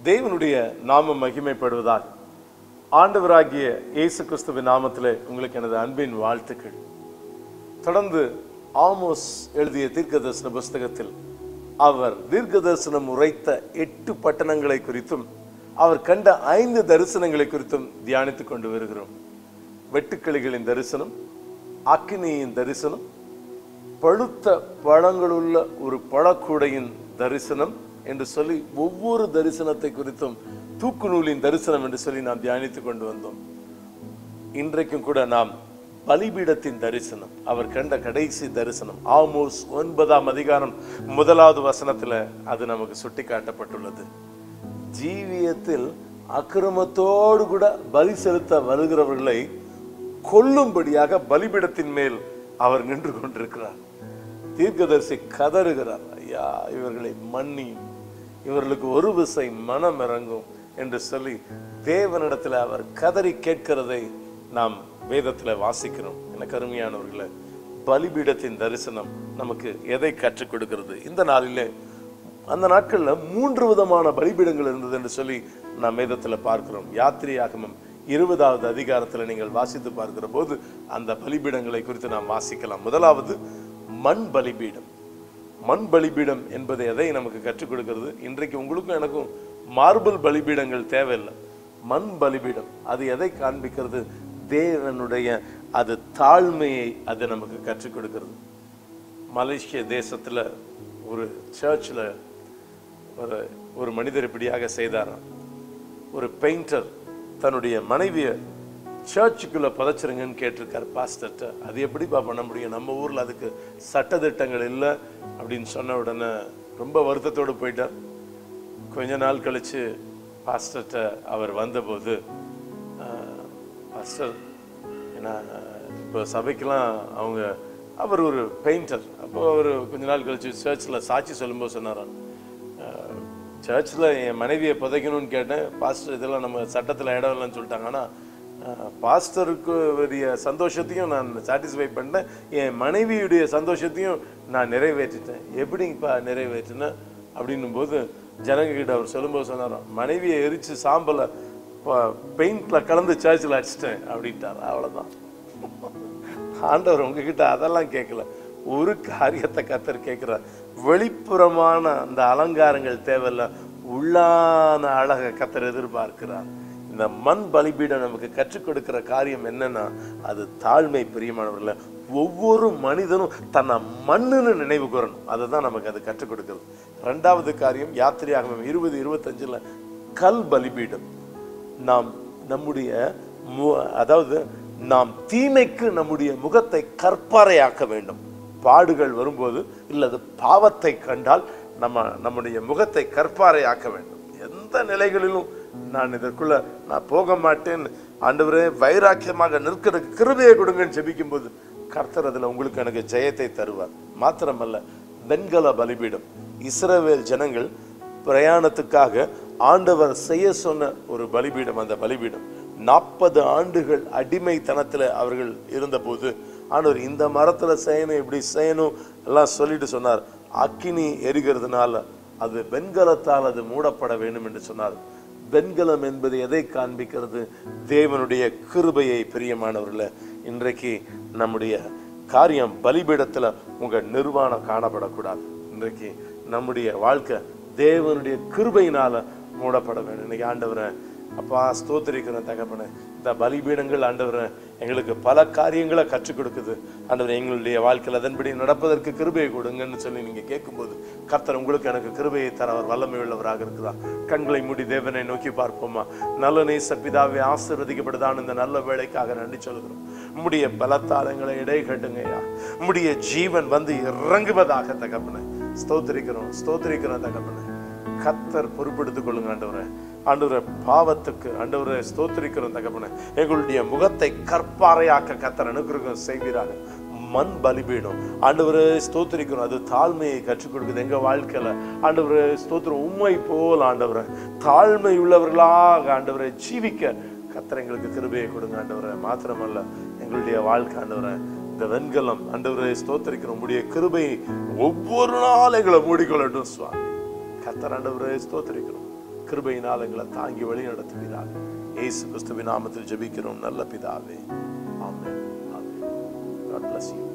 தேவனுடைய நாமம் மகிமைப்படுவதாக ஆண்டவராகிய இயேசு கிறிஸ்துவின் நாமத்திலே உங்களுக்கு எனது அன்பின் வாழ்த்துக்கள் தொடர்ந்து ஆமோஸ் எழுதிய தீர்க்கதரிசன புஸ்தகத்தில் அவர் தீர்க்கதரிசனம் உரைத்த எட்டு பட்டணங்களை குறித்தும் அவர் கண்ட ஐந்து தரிசனங்களை குறித்தும் தியானித்துக் கொண்டு வருகிறோம் வெட்டுக்கிளிகளின் தரிசனம் அக்கினியின் தரிசனம் பழுத்த பழங்களுள்ள ஒரு பழக்கூடையின் தரிசனம் என்று சொல்லி ஒவ்வொரு தரிசனத்தை குறித்தும் தூக்கு நூலின் தரிசனம் என்று சொல்லி நாம் தியானித்துக் கொண்டு வந்தோம் இன்றைக்கும் கூட நாம் பலிபீடத்தின் தரிசனம் அவர் கண்ட கடைசி தரிசனம் ஆமோஸ் ஒன்பதாம் அதிகாரம் முதலாவது வசனத்துல அது நமக்கு சுட்டி காட்டப்பட்டுள்ளது ஜீவியத்தில் அக்கிரமத்தோடு கூட பலி செலுத்த வருகிறவர்களை கொல்லும்படியாக பலிபீடத்தின் மேல் அவர் நின்று கொண்டிருக்கிறார் தீர்க்கதரிசி கதறுகிறார் ஐயா இவர்களை மன்னி இவர்களுக்கு ஒரு விசை மனம் இறங்கும் என்று சொல்லி தேவனிடத்தில் அவர் கதறி கேட்கிறதை நாம் வேதத்துல வாசிக்கிறோம் எனக்கு அருமையானவர்களே பலிபீடத்தின் தரிசனம் நமக்கு எதை கற்றுக் கொடுக்கிறது இந்த நாளிலே அந்த நாட்கள்ல மூன்று விதமான பலிபீடங்கள் இருந்தது என்று சொல்லி நாம் வேதத்துல பார்க்கிறோம் யாத்திரையாகமம் இருபதாவது அதிகாரத்துல நீங்கள் வாசித்து பார்க்கிற போது அந்த பலிபீடங்களை குறித்து நாம் வாசிக்கலாம் முதலாவது மண் பலிபீடம் மண் பலிபீடம் என்பது எதை நமக்கு கற்றுக் கொடுக்கிறது இன்றைக்கு உங்களுக்கும் எனக்கும் மார்பிள் பலிபீடங்கள் தேவையில்லை மண் பலிபீடம் அது எதை காண்பிக்கிறது தேவனுடைய அது தாழ்மையை அது நமக்கு கற்றுக் கொடுக்கிறது மலேசிய தேசத்துல ஒரு சர்ச்சில் ஒரு ஒரு மனிதர் இப்படியாக செய்தாராம் ஒரு பெயிண்டர் தன்னுடைய மனைவியை சர்ச்சுக்குள்ள புதைச்சிருங்கன்னு கேட்டிருக்காரு பாஸ்டர்ட்ட அது எப்படிப்பா பண்ண முடியும் நம்ம ஊர்ல அதுக்கு சட்டதிட்டங்கள் இல்லை அப்படின்னு சொன்ன உடனே ரொம்ப வருத்தத்தோடு போயிட்டார் கொஞ்ச நாள் கழிச்சு பாஸ்டர்ட்ட அவர் வந்தபோது ஆஹ், பாஸ்டர் நான் இப்போ சபைக்கெல்லாம் அவங்க அவர் ஒரு பெயிண்டர் அப்போ அவர் கொஞ்ச நாள் கழிச்சு சர்ச்சில் சாட்சி சொல்லும்போது சொன்னாராம் சர்ச்சில் என் மனைவியை புதைக்கணும்னு கேட்டேன் பாஸ்டர் இதெல்லாம் நம்ம சட்டத்தில் இடம் இல்லைன்னு சொல்லிட்டாங்க ஆனால் பாஸ்டருக்கு உரிய சந்தோஷத்தையும் நான் சாட்டிஸ்ஃபை பண்ணேன் என் மனைவியுடைய சந்தோஷத்தையும் நான் நிறைவேற்றிட்டேன் எப்படிங்கப்பா நிறைவேற்றினேன் அப்படின்னும் போது ஜனங்க கிட்ட அவர் சொல்லும்போது சொன்னாராம் மனைவியை எரிச்சு சாம்பலை பெயிண்ட்ல கலந்து சர்ச்சில் அடிச்சிட்டேன் அப்படின்ட்டார் அவ்வளவுதான் ஆண்டவர் உங்ககிட்ட அதெல்லாம் கேட்கல ஒரு காரியத்தை கத்தர் கேட்கிறார் வெளிப்புறமான அந்த அலங்காரங்கள் தேவையில்ல உள்ளான அழகை கத்தர் எதிர்பார்க்கிறார் இந்த மண் பலிபீடம் நமக்கு கற்றுக் கொடுக்கிற காரியம் என்னன்னா அது தாழ்மை பிரியமானவர்கள ஒவ்வொரு மனிதனும் தன்னை மண்ணுன்னு நினைவு கூறணும் அதை தான் நமக்கு அது கற்றுக் கொடுக்கிறது ரெண்டாவது காரியம் யாத்திரையாகவும் இருபது இருபத்தஞ்சுல கல் பலிபீடம் நாம் நம்முடைய மு- அதாவது நாம் தீமைக்கு நம்முடைய முகத்தை கற்பாரையாக்க வேண்டும் பாடுகள் வரும்போது இல்லது பாவத்தை கண்டால் நம்ம நம்முடைய முகத்தை கற்பாரையாக்க வேண்டும் எந்த நிலைகளிலும் நான் இதற்குள்ள நான் போக மாட்டேன் ஆண்டவரே வைராக்கியமாக நிற்கிறதுக்கு கிருபையை கொடுங்கன்னு ஜெபிக்கும் போது கர்த்தர் அதுல உங்களுக்கு எனக்கு ஜெயத்தை தருவார் மாத்திரமல்ல வெண்கல பலிபீடம் இஸ்ரவேல் ஜனங்கள் பிரயாணத்துக்காக ஆண்டவர் செய்ய சொன்ன ஒரு பலிபீடம் அந்த பலிபீடம் நாற்பது ஆண்டுகள் அடிமைத்தனத்துல அவர்கள் இருந்தபோது ஆண்டவர் இந்த மரத்துல செய்யணும் இப்படி செய்யணும் எல்லாம் சொல்லிட்டு சொன்னார் அக்கினி எரிகிறதுனால அது வெண்கலத்தால் அது மூடப்பட வேண்டும் என்று சொன்னார் வெண்கலம் என்பது எதை காண்பிக்கிறது தேவனுடைய கிருபையை பிரியமானவர்கள இன்றைக்கு நம்முடைய காரியம் பலிபீடத்துல உங்க நிர்வாணம் காணப்படக்கூடாது இன்றைக்கு நம்முடைய வாழ்க்கை தேவனுடைய கிருபையினால மூடப்பட வேண்டும் இன்னைக்கு ஆண்டவரை அப்பா ஸ்தோத்திரிக்கிறேன் தகப்பனே இந்த பலிபீடங்கள் ஆண்டவரை எங்களுக்கு பல காரியங்களை கற்றுக் கொடுக்குது ஆண்டவர் எங்களுடைய வாழ்க்கையில் அதன்படி நடப்பதற்கு கிருபையை கொடுங்கன்னு சொல்லி நீங்க கேட்கும்போது கர்த்தர் உங்களுக்கு எனக்கு கிருபையை தர அவர் வல்லமை உள்ளவராக இருக்கிறார் கண்களை மூடி தேவனை நோக்கி பார்ப்போமா நல்ல நேச பிதாவை ஆசீர்வதிக்கப்படுதான் இந்த நல்ல வேலைக்காக நன்றி சொல்கிறோம் உம்முடைய பலத்தாளங்களை இடை கட்டுங்கய்யா உம்முடைய ஜீவன் வந்து இறங்குவதாக தகப்பனே ஸ்தோத்திரிக்கிறோம் ஸ்தோத்திரிக்கிறோம் தகப்பனே கத்தர் பொறுப்பெடுத்துக் கொள்ளுங்க ஆண்டவரே ஆண்டவரே பாவத்துக்கு ஆண்டவரே ஸ்தோத்திரிக்கிறோம் தகப்பனே எங்களுடைய முகத்தை கற்பாறையாக்க கத்தர் அனுகிரகம் செய்வீராக மண் பலிபீடம் ஆண்டவரே ஸ்தோத்திரிக்கிறோம் அது தாழ்மையை கற்றுக் கொடுக்குது எங்க வாழ்க்கையில ஆண்டவரே ஸ்தோத்திரம் உண்மை போல் ஆண்டவரே தாழ்மை உள்ளவர்களாக ஆண்டவரை ஜீவிக்க கத்தர் எங்களுக்கு கிருபையை கொடுங்க ஆண்டவரே மாத்திரமல்ல எங்களுடைய வாழ்க்கை ஆண்டவரே இந்த வெண்கலம் ஆண்டவரே ஸ்தோத்திரிக்கிறோம் உடைய கிருபை ஒவ்வொரு நாள் எங்களை மூடிக்கொள்ளட்டும் சுவாமி கத்தர் ஆண்டவரே ஸ்தோத்திரிக்கிறோம் கிருபையினால் எங்களை தாங்கி வழி நடத்துவீராக இயேசு கிறிஸ்துவின் நாமத்தில் ஜெபிக்கிறோம் நல்ல பிதாவே ஆமென் ஆமென் God bless you